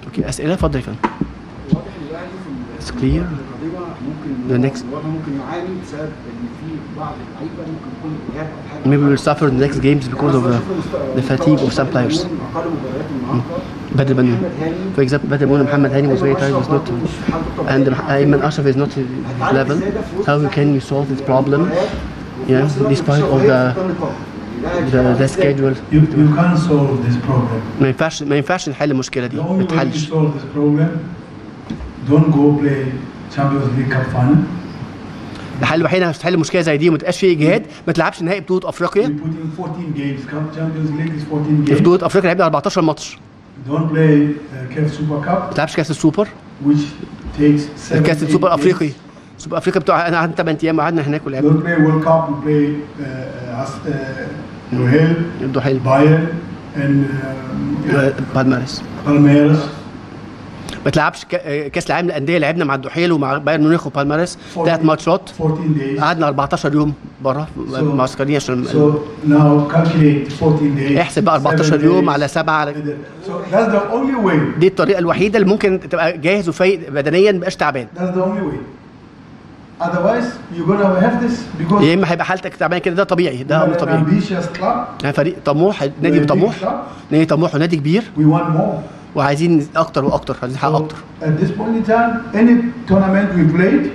اوكي اسئله اتفضل يا فندم واضح ان الاهلي في It's clear. القديمه ممكن The next- الوضع ممكن يعاني بسبب ان في بعض اللعيبه ممكن يكون اجهاد او حاجه maybe we'll suffer in the next games because of the, the fatigue of some players اقل مباريات النهارده بدر بنون محمد هاني for example بدر بنون محمد هاني was very tired was not and Ayman Ashraf is not at level how can you solve this problem yeah despite of the the, the schedule You, you can't solve this problem. ما ينفعش ما ينفعش نحل المشكله دي The ما only way to تتحلش solve this problem, don't go play Champions League Cup final. الحل الوحيد عشان تحل مشكله زي دي وما تبقاش فيه اجهاد ما تلعبش نهائي بطوله We افريقيا put in 14 games. Cup Champions League is 14 في games. بطوله افريقيا لعبنا 14 ماتش Don't play uh, CAF Super Cup, ما تلعبش كاس السوبر which takes seven, كاس السوبر eight الافريقي games. سوبر افريقيا بتوع انا قعدنا 8 ايام وقعدنا هناك ولعبنا Don't play World Cup. You play uh, uh, As- uh, Royal, يبدو حلو Bayern, and um, بالمارس Palmeiras. ما تلعبش كا- كاس العالم للانديه لعبنا مع الدحيل ومع بايرن ميونخ وبالمارس ثلاث ماتشات 14 days. قعدنا 14 يوم بره So- معسكرين عشان So now calculate 14 days. احسب بقى 14 seven يوم days. على سبعه على So that's the only way. دي الطريقه الوحيده اللي ممكن تبقى جاهز وفايق بدنيا ما تبقاش تعبان That's the only way. Otherwise, you're gonna have this because يا اما هيبقى حالتك تعبان كده ده طبيعي ده امر we're an طبيعي ambitious club. يعني فريق طموح نادي we're a big طموح club. نادي طموح ونادي كبير We want more. وعايزين اكتر واكتر عايزين نحقق So اكتر at this point in time, any tournament we played,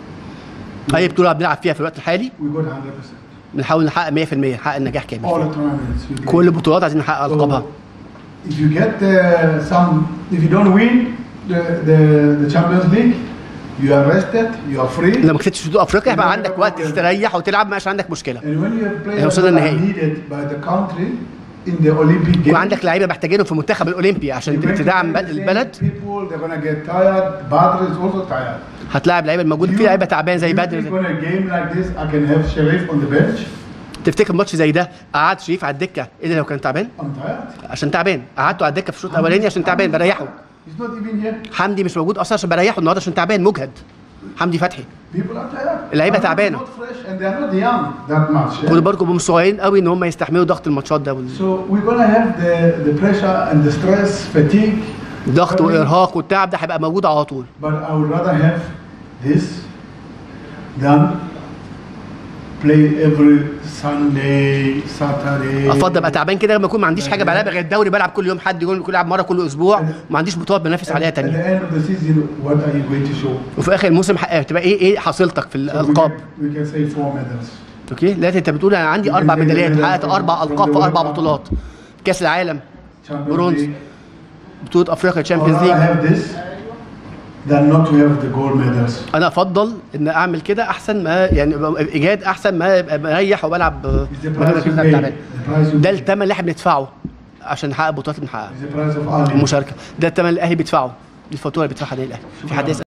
اي بطوله بنلعب فيها في الوقت الحالي we got 100%. بنحاول نحقق 100% نحقق النجاح All كامل the tournaments we played. كل البطولات عايزين نحقق القابها So if you get uh, some, if you don't win the, the, the Champions League, you are rested, you are free. لو ما كسبتش بطوله افريقيا يبقى عندك وقت تستريح وتلعب ما عندك مشكله And when you have players وصلنا that are النهائي. needed by the country in the Olympic Games, وعندك لعيبه محتاجينهم في المنتخب الاولمبي عشان you're going to تدعم play بل- the البلد People, they're gonna get tired. Badr is also tired. هتلاعب لعيبه الموجوده في لعيبه تعبان زي You think بدر on a game like this, I can have Sharif on the bench? تفتكر ماتش زي ده قعد شريف على الدكه الا لو كان تعبان I'm tired. عشان تعبان قعدته على الدكه في الشوط الاولاني عشان تعبان بريحه He's not even here. حمدي مش موجود اصلا عشان بريحه النهارده عشان تعبان مجهد حمدي فتحي People are tired. اللعيبة Are not- تعبانة. Not fresh and they're not young that much. خدوا Yeah? بالكم هم صغيرين قوي ان هم يستحملوا ضغط الماتشات ده وال- So we're gonna have the, the pressure and the stress, fatigue. الضغط والارهاق والتعب ده هيبقى موجود على طول But I would rather have this than play every Sunday, Saturday. افضل ابقى تعبان كده لما اكون ما عنديش حاجه بلعبها غير الدوري بلعب كل يوم حد يقول كل لعب مره كل اسبوع وما عنديش بطولات بنافس عليها At the تانية end of the season, what are you going to show? وفي اخر الموسم حقق- تبقى ايه ايه حصيلتك في So we الالقاب can, we can say four medals. اوكي لا انت بتقول انا عندي اربع ميداليات حققت اربع القاب في اربع بطولات كاس العالم Champions Bronze. League. بطوله افريقيا Or تشامبيونز rather ليج have this than not to have the gold medals. انا افضل ان اعمل كده احسن ما يعني أبقى ايجاد احسن ما ابقى مريح وبلعب It's the من غير price you كده pay. تعبان The price you ده pay. الثمن اللي احنا بندفعه عشان نحقق البطولات اللي بنحققها It's the price of Ali. المشاركه ده الثمن اللي الاهلي بيدفعه دي الفاتوره اللي بيدفعها النادي الاهلي في حد يسأل